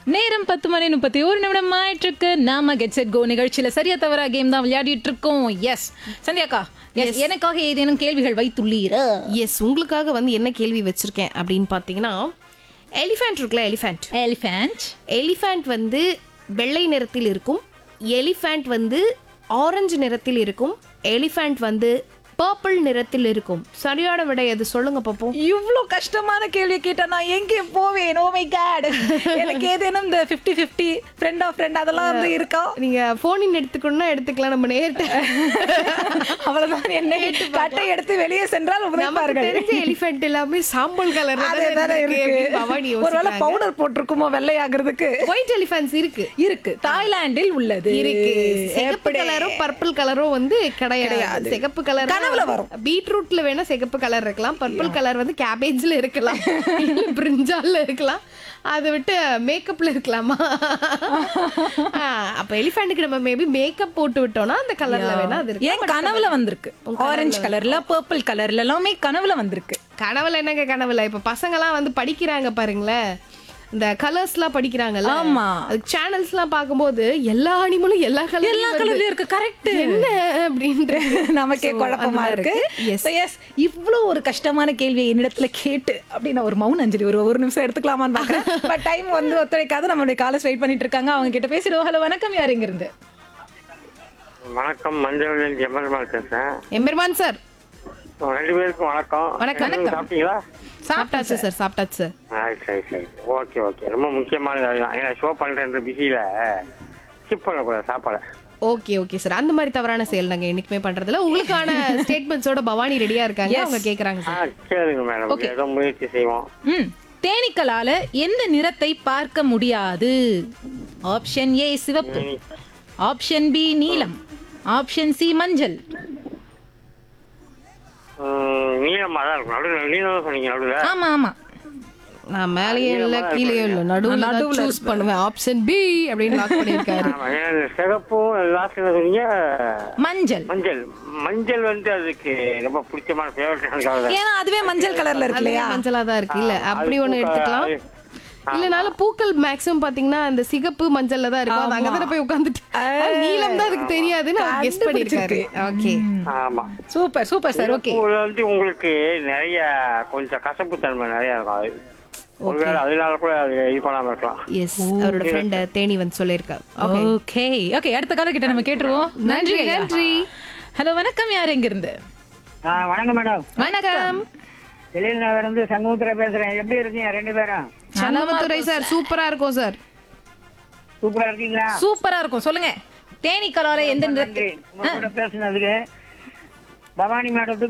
நேரம் பத்து மணி முப்பத்தி ஒரு நிமிடம் ஆயிட்டிருக்கு நாம கெட் செட் கோ நிகழ்ச்சியில சரியா தவறா கேம் தான் விளையாடிட்டு இருக்கோம் எஸ் சந்தியாக்கா எஸ் எனக்காக ஏதேனும் கேள்விகள் வைத்துள்ளீரா எஸ் உங்களுக்காக வந்து என்ன கேள்வி வச்சிருக்கேன் அப்படின்னு பார்த்தீங்கன்னா எலிஃபேண்ட் இருக்குல்ல எலிஃபேண்ட் எலிஃபேண்ட் எலிஃபேண்ட் வந்து வெள்ளை நிறத்தில் இருக்கும் எலிஃபேண்ட் வந்து ஆரஞ்சு நிறத்தில் இருக்கும் எலிஃபேண்ட் வந்து பர்பிள் நிறத்தில் இருக்கும் சரியான விடை அது சொல்லுங்க பாப்போம் இவ்ளோ கஷ்டமான கேள்வி கேட்டா நான் எங்கே போவேன் ஓ மை காட் எனக்கு ஏதேனும் இந்த 50 50 ஃப்ரெண்ட் ஆஃப் ஃப்ரெண்ட் அதெல்லாம் வந்து இருக்கா நீங்க போனின் எடுத்துக்கணும்னா எடுத்துக்கலாம் நம்ம நேர்ட்ட அவ்வளவுதான் என்ன கட்டை எடுத்து வெளியே சென்றால் நமக்கு உதைப்பார்கள் தெரிஞ்ச எலிஃபென்ட் எல்லாமே சாம்பல் கலர் அதேதானே இருக்கு ஒருவேளை பவுடர் போட்டிருக்குமோ வெள்ளையாகிறதுக்கு ஒயிட் எலிஃபென்ட்ஸ் இருக்கு இருக்கு தாய்லாந்தில் உள்ளது இருக்கு சிகப்பு எப்படி? கலரும் பர்பிள் கலரும் வந்து கிடையாது சிகப்பு கலர் கனவுல வரும். பீட்ரூட்ல வேணா சிகப்பு கலர் இருக்கலாம் பர்பிள் கலர் வந்து கேபேஜ்ல இருக்கலாம் இல்ல பிரிஞ்சால்ல இருக்கலாம் அதை விட்டு மேக்கப்ல இருக்கலாமா ஆ, அப்ப எலிஃபென்ட்டுக்கு நம்ம மேபி மேக்கப் போட்டு விட்டோம்னா அந்த கலர்ல வேணா அது இருக்கு ஏன் கனவுல வந்திருக்கு ஆரஞ்சு கலர்ல பர்பிள் கலர்ல எல்லாமே கனவுல வந்திருக்கு கனவுல என்னங்க கனவுல இப்ப பசங்கலாம் வந்து படிக்கிறாங்க பாருங்களேன் இந்த கலர்ஸ்லாம் படிக்கிறாங்கல்ல ஆமா. அதுக்கு சேனல்ஸ்லாம் பார்க்கும்போது எல்லா அனிமலும் எல்லா கலர் எல்லா கலர்லயும் இருக்கு கரெக்ட் என்ன அப்படின்ற நமக்கே So, குழப்பமா அந்த மாதிரி இருக்கு Yes. எஸ் இவ்ளோ ஒரு கஷ்டமான கேள்வியை என்னிடத்துல கேட்டு அப்படின்னு ஒரு மௌன அஞ்சலி ஒரு ஒரு நிமிஷம் எடுத்துக்கலாமான்னு பாக்குறேன் பட் டைம் வந்து ஒத்துழைக்காது நம்மளுடைய காலை வெயிட் பண்ணிட்டு இருக்காங்க அவங்க கிட்ட பேசிடுவோம் ஹலோ வணக்கம் யார் இங்க இருந்து வணக்கம் மஞ்சள் எம்பெருமாள் பேசுறேன் எம்பெருமான் சார் உங்க ரெண்டு பேருக்கும் வணக்கம் வணக்கம். நீங்க சாப்பிட்டீங்களா சாப்பிட்டாச்சு சார் சாப்பிட்டாச்சு சார் ஆ, சரி சரி ஓகே ஓகே ரொம்ப முக்கியமான வேலை தான் ஏன்னா ஷோ பண்றேன்ற பிஸியில ஸ்கிப் பண்ணக்கூடாது சாப்பாடை ஓகே ஓகே சார் அந்த மாதிரி தவறான செயல் நாங்க என்னைக்குமே பண்றதில்ல உங்களுக்கான ஸ்டேட்மெண்ட்ஸோட பவானி ரெடியா இருக்காங்க அவங்க கேக்குறாங்க ஆ சார் கேளுங்க மேடம் Okay. ஏதோ முயற்சி செய்வோம் ம் தேனீக்களால எந்த நிறத்தை பார்க்க முடியாது ஆப்ஷன் ஏ சிவப்பு ஆப்ஷன் பி நீலம் ஆப்ஷன் சி மஞ்சள் ம், நீளமா தான் இருக்கும் நடுவில் நீளம் சொன்னீங்க நடுவில் ஆமா ஆமா நான் மேலேயும் இல்ல கீழேயும் இல்ல நடுவுல நடுவுல சூஸ் பண்ணுவேன் ஆப்ஷன் பி அப்படின்னு லாக் பண்ணிருக்காரு ஆமா ஏன்னா இந்த சிகப்பும் லாஸ்ட் என்ன சொன்னீங்க மஞ்சள் மஞ்சள் மஞ்சள் வந்து அதுக்கு ரொம்ப பிடிச்சமான ஃபேவரட் ஏன்னா அதுவே மஞ்சள் கலர்ல இருக்கு அதுவே இல்லையா மஞ்சளா தான் இருக்கு இல்ல ஆ, அப்படி அது ஒண்ணு பூக்கள், எடுத்துக்கலாம் அது- இல்லனாலும் பூக்கள் மேக்ஸிமம் பாத்தீங்கன்னா அந்த சிகப்பு மஞ்சள்ல தான் இருக்கும் அது அங்கதானே போய் உட்காந்துட்டு நீலம் தான் அதுக்கு தெரியாதுன்னு அவர் கெஸ்ட் பண்ணிருக்காரு ஓகே ஆமா சூப்பர் சூப்பர் சார் ஓகே பூவுல வந்து உங்களுக்கு நிறைய கொஞ்சம் கசப்பு தன்மை நிறைய இருக்கும் அது ஒருவேளை அதனால கூட அது இது பண்ணாம இருக்கலாம் எஸ் அவரோட ஃப்ரெண்ட் தேனி வந்து சொல்லியிருக்காரு ஓகே ஓகே ஓகே அடுத்த கால கிட்ட நம்ம கேட்டுருவோம் நன்றி நன்றி ஹலோ வணக்கம் யார் எங்க இருந்து ஆ வணக்கம் மேடம் வணக்கம் வெளியில் நகர் இருந்து சண்முகத்துல பேசுறேன் எப்படி இருக்கீங்க ரெண்டு பேரும் சண்முகத்துறை சார் சூப்பரா இருக்கும் சார் சூப்பரா இருக்கீங்களா சூப்பரா இருக்கும் சொல்லுங்க தேனீக்களால எந்த நிறத்தை நன்றி உங்க கூட பேசுனதுக்கு பவானி மேடத்துக்கு